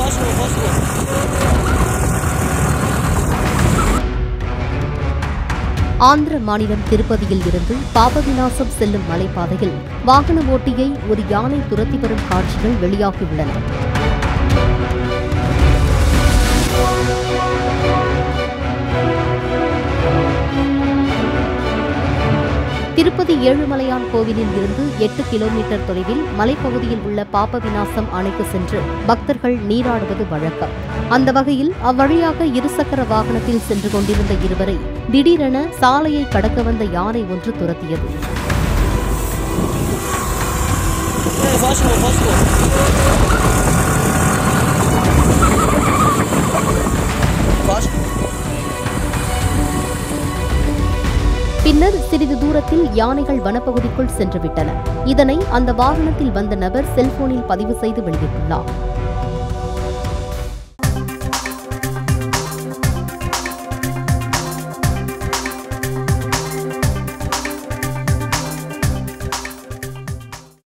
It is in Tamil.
ஆந்திர மாநிலம் திருப்பதியில் இருந்து பாபவிநாசம் செல்லும் மலைப்பாதையில் வாகன ஓட்டியை ஒரு யானை துரத்தி வரும் காட்சிகள் வெளியாகியுள்ளன திருப்பதி ஏழுமலையான் கோவிலில் இருந்து எட்டு கிலோமீட்டர் தொலைவில் மலைப்பகுதியில் உள்ள பாப விநாசம் அணைக்கு சென்று பக்தர்கள் நீராடுவது வழக்கம் அந்த வகையில் அவ்வழியாக இருசக்கர வாகனத்தில் சென்று கொண்டிருந்த இருவரை திடீரென சாலையை கடக்க வந்த யானை ஒன்று துரத்தியது பின்னர் சிறிது தூரத்தில் யானைகள் வனப்பகுதிக்குள் சென்றுவிட்டன இதனை அந்த வாகனத்தில் வந்த நபர் செல்போனில் பதிவு செய்து வெளியிட்டுள்ளார்